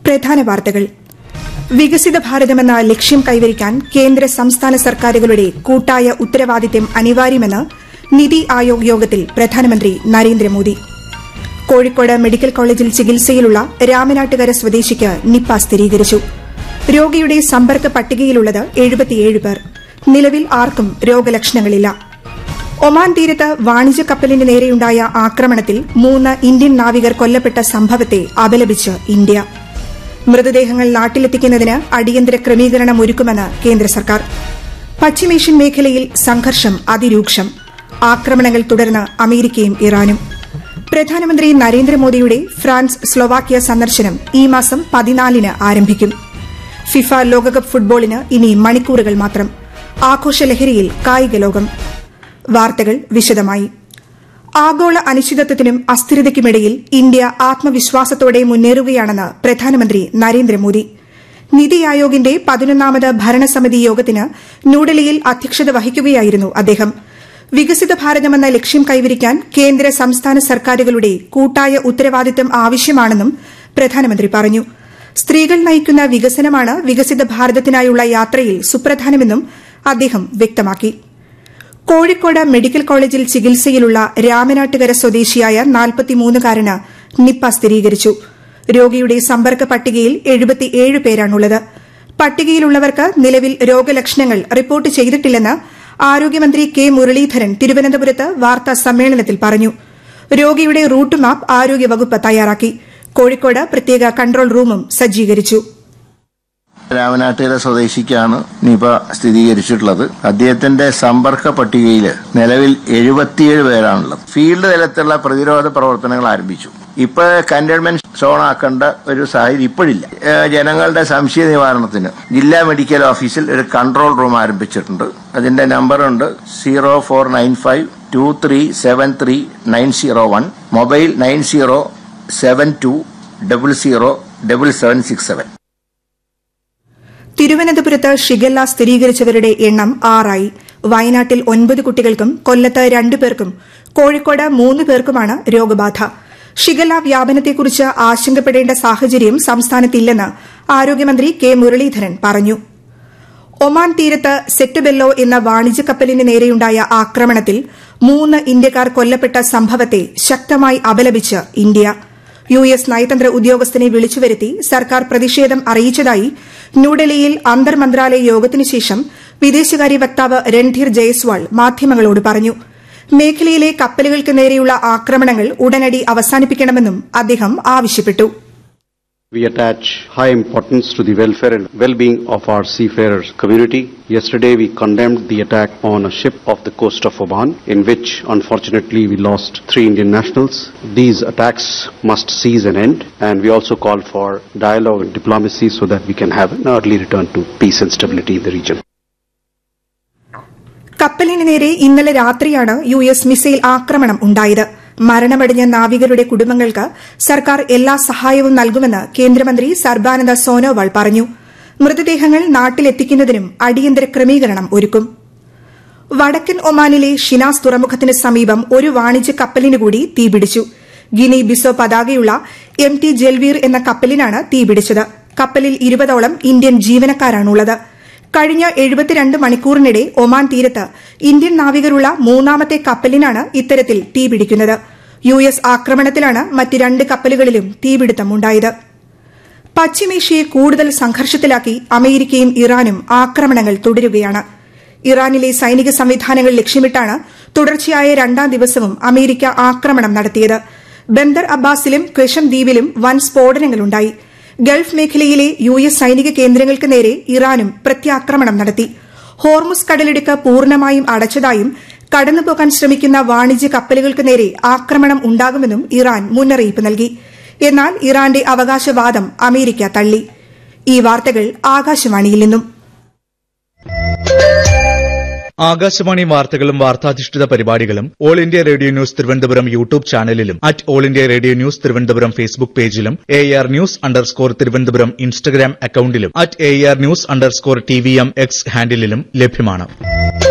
പ്രധാന വാർത്തകൾ വികസിത ഭാരതമെന്ന ലക്ഷ്യം കൈവരിക്കാൻ കേന്ദ്ര സംസ്ഥാന സർക്കാരുകളുടെ കൂട്ടായ ഉത്തരവാദിത്തം അനിവാര്യമെന്ന് നിതി ആയോഗ് യോഗത്തിൽ പ്രധാനമന്ത്രി നരേന്ദ്രമോദി കോഴിക്കോട് മെഡിക്കൽ കോളേജിൽ ചികിത്സയിലുള്ള രാമനാട്ടുകര സ്വദേശിക്ക് നിപ്പ സ്ഥിരീകരിച്ചു രോഗിയുടെ സമ്പർക്ക പട്ടികയിലുള്ളത് എഴുപത്തിയേഴ് പേർ നിലവിൽ ആർക്കും രോഗലക്ഷണങ്ങളില്ല ഒമാൻ തീരത്ത് വാണിജ്യ കപ്പലിന് നേരെയുണ്ടായ ആക്രമണത്തിൽ മൂന്ന് ഇന്ത്യൻ നാവികർ കൊല്ലപ്പെട്ട സംഭവത്തെ അപലപിച്ച് ഇന്ത്യ മൃതദേഹങ്ങൾ നാട്ടിലെത്തിക്കുന്നതിന് അടിയന്തര ക്രമീകരണം ഒരുക്കുമെന്ന് കേന്ദ്ര സർക്കാർ പശ്ചിമേഷ്യൻ മേഖലയിൽ സംഘർഷം അതിരൂക്ഷം ആക്രമണങ്ങൾ തുടർന്ന് അമേരിക്കയും ഇറാനും പ്രധാനമന്ത്രി നരേന്ദ്രമോദിയുടെ ഫ്രാൻസ് സ്ലൊവാക്യ സന്ദർശനം ഈ മാസം പതിനാലിന് ആരംഭിക്കും ഫിഫ ലോകകപ്പ് ഫുട്ബോളിന് ഇനി മണിക്കൂറുകൾ മാത്രം ആഘോഷലഹരിയിൽ കായിക ലോകം വാർത്തകൾ വിശദമായി ആഗോള അനിശ്ചിതത്വത്തിനും അസ്ഥിരതയ്ക്കുമിടയിൽ ഇന്ത്യ ആത്മവിശ്വാസത്തോടെ മുന്നേറുകയാണെന്ന് പ്രധാനമന്ത്രി നരേന്ദ്രമോദി നിതി ആയോഗിന്റെ പതിനൊന്നാമത് ഭരണസമിതി യോഗത്തിന് ന്യൂഡൽഹിയിൽ അധ്യക്ഷത വഹിക്കുകയായിരുന്നു അദ്ദേഹം വികസിത ഭാരതമെന്ന ലക്ഷ്യം കൈവരിക്കാൻ കേന്ദ്ര സംസ്ഥാന സർക്കാരുകളുടെ കൂട്ടായ ഉത്തരവാദിത്തം ആവശ്യമാണെന്നും പ്രധാനമന്ത്രി പറഞ്ഞു സ്ത്രീകൾ നയിക്കുന്ന വികസനമാണ് വികസിത ഭാരതത്തിനായുള്ള യാത്രയിൽ സുപ്രധാനമെന്നും അദ്ദേഹം വ്യക്തമാക്കി കോഴിക്കോട് മെഡിക്കൽ കോളേജിൽ ചികിത്സയിലുള്ള രാമനാട്ടുകര സ്വദേശിയായ നാൽപ്പത്തിമൂന്നുകാരന് നിപ്പ സ്ഥിരീകരിച്ചു രോഗിയുടെ സമ്പർക്ക പട്ടികയിൽ എഴുപത്തിയേഴ് പേരാണുള്ളത് പട്ടികയിലുള്ളവർക്ക് നിലവിൽ രോഗലക്ഷണങ്ങൾ റിപ്പോർട്ട് ചെയ്തിട്ടില്ലെന്ന് ആരോഗ്യമന്ത്രി കെ മുരളീധരൻ തിരുവനന്തപുരത്ത് വാർത്താ സമ്മേളനത്തിൽ പറഞ്ഞു രോഗിയുടെ റൂട്ട് മാപ്പ് ആരോഗ്യവകുപ്പ് തയ്യാറാക്കി കോഴിക്കോട് പ്രത്യേക കൺട്രോൾ റൂമും സജ്ജീകരിച്ചു രാമനാട്ടുകര സ്വദേശിക്കാണ് നിപ സ്ഥിരീകരിച്ചിട്ടുള്ളത് അദ്ദേഹത്തിന്റെ സമ്പർക്ക പട്ടികയിൽ നിലവിൽ എഴുപത്തിയേഴ് പേരാണുള്ളത് ഫീൽഡ് തലത്തിലുള്ള പ്രതിരോധ പ്രവർത്തനങ്ങൾ ആരംഭിച്ചു ഇപ്പൊ കണ്ടെയ്ൻമെന്റ് സോൺ ആക്കേണ്ട ഒരു സാഹചര്യം ഇപ്പോഴില്ല ഏഹ് ജനങ്ങളുടെ സംശയ നിവാരണത്തിന് ജില്ലാ മെഡിക്കൽ ഓഫീസിൽ ഒരു കൺട്രോൾ റൂം ആരംഭിച്ചിട്ടുണ്ട് അതിന്റെ നമ്പറുണ്ട് zero four nine five two three seven three nine zero one mobile nine zero seven two double zero double seven six seven തിരുവനന്തപുരത്ത് ഷിഗല്ല സ്ഥിരീകരിച്ചവരുടെ എണ്ണം ആറായി വയനാട്ടിൽ ഒൻപത് കുട്ടികൾക്കും കൊല്ലത്ത് രണ്ടു പേർക്കും കോഴിക്കോട് മൂന്ന് പേർക്കുമാണ് രോഗബാധ ഷിഗല്ല വ്യാപനത്തെക്കുറിച്ച് ആശങ്കപ്പെടേണ്ട സാഹചര്യം സംസ്ഥാനത്തില്ലെന്ന് ആരോഗ്യമന്ത്രി കെ മുരളീധരൻ പറഞ്ഞു ഒമാൻ തീരത്ത് സെറ്റുബെല്ലോ എന്ന വാണിജ്യ കപ്പലിന് നേരെയുണ്ടായ ആക്രമണത്തിൽ മൂന്ന് ഇന്ത്യക്കാർ കൊല്ലപ്പെട്ട സംഭവത്തെ ശക്തമായി അപലപിച്ച് ഇന്ത്യ യു എസ് നയതന്ത്ര ഉദ്യോഗസ്ഥനെ വിളിച്ചുവരുത്തി സർക്കാർ പ്രതിഷേധം അറിയിച്ചതായി ന്യൂഡൽഹിയിൽ അന്തർ മന്ത്രാലയ യോഗത്തിനുശേഷം വിദേശകാര്യ വക്താവ് രൺധീർ ജയ്സ്വാൾ മാധ്യമങ്ങളോട് പറഞ്ഞു മേഖലയിലെ കപ്പലുകൾക്ക് നേരെയുള്ള ആക്രമണങ്ങൾ ഉടനടി അവസാനിപ്പിക്കണമെന്നും അദ്ദേഹം ആവശ്യപ്പെട്ടു We attach high importance to the welfare and well-being of our seafarers community. Yesterday we condemned the attack on a ship off the coast of Oman in which unfortunately we lost three Indian nationals. These attacks must cease and end and we also call for dialogue and diplomacy so that we can have an early return to peace and stability in the region. കപ്പലിന് നേരെ ഇന്നലെ രാത്രിയാണ് U S missile ആക്രമണം ഉണ്ടായത് മരണമടഞ്ഞ നാവികരുടെ കുടുംബങ്ങൾക്ക് സർക്കാർ എല്ലാ സഹായവും നൽകുമെന്ന് കേന്ദ്രമന്ത്രി സർബാനന്ദ സോനോവാൾ പറഞ്ഞു മൃതദേഹങ്ങൾ നാട്ടിലെത്തിക്കുന്നതിനും അടിയന്തര ക്രമീകരണം ഒരുക്കും വടക്കൻ ഒമാനിലെ ഷിനാസ് തുറമുഖത്തിന് സമീപം ഒരു വാണിജ്യ കപ്പലിന് കൂടി തീപിടിച്ചു ഗിനി ബിസോ പതാകയുള്ള എം ടി ജൽവീർ എന്ന കപ്പലിനാണ് തീപിടിച്ചത് കപ്പലിൽ ഇരുപതോളം ഇന്ത്യൻ ജീവനക്കാരാണുള്ളത് കഴിഞ്ഞ എഴുപത്തിരണ്ട് മണിക്കൂറിനിടെ ഒമാൻ തീരത്ത് ഇന്ത്യൻ നാവികരുള്ള മൂന്നാമത്തെ കപ്പലിനാണ് ഇത്തരത്തിൽ തീപിടിക്കുന്നത് യു എസ് ആക്രമണത്തിലാണ് മറ്റ് രണ്ട് കപ്പലുകളിലും തീപിടുത്തമുണ്ടായത് പശ്ചിമേഷ്യയെ കൂടുതൽ സംഘർഷത്തിലാക്കി അമേരിക്കയും ഇറാനും ആക്രമണങ്ങൾ തുടരുകയാണ് ഇറാനിലെ സൈനിക സംവിധാനങ്ങൾ ലക്ഷ്യമിട്ടാണ് തുടർച്ചയായ രണ്ടാം ദിവസവും അമേരിക്ക ആക്രമണം നടത്തിയത് ബന്ദർ അബ്ബാസിലും ക്വഷം ദ്വീപിലും വൻ സ്ഫോടനങ്ങളുണ്ടായി ഗൾഫ് മേഖലയിലെ യു എസ് സൈനിക കേന്ദ്രങ്ങൾക്ക് നേരെ ഇറാനും പ്രത്യാക്രമണം നടത്തി ഹോർമുസ് കടലിടുക്ക് പൂർണ്ണമായും അടച്ചതായും കടന്നുപോകാൻ ശ്രമിക്കുന്ന വാണിജ്യ കപ്പലുകൾക്ക് നേരെ ആക്രമണം ഉണ്ടാകുമെന്നും ഇറാൻ മുന്നറിയിപ്പ് നൽകി എന്നാൽ ഇറാന്റെ അവകാശവാദം അമേരിക്ക തള്ളി ഈ വാർത്തകൾ ആകാശവാണിയിൽ നിന്നും ആകാശവാണി വാർത്തകളും വാർത്താധിഷ്ഠിത പരിപാടികളും All India Radio News Thiruvananthapuram YouTube ചാനലിലും at All India Radio News Thiruvananthapuram Facebook പേജിലും A R news underscore Thiruvananthapuram Instagram അക്കൌണ്ടിലും at A R news underscore T V M X ഹാൻഡിലും ലഭ്യമാണ്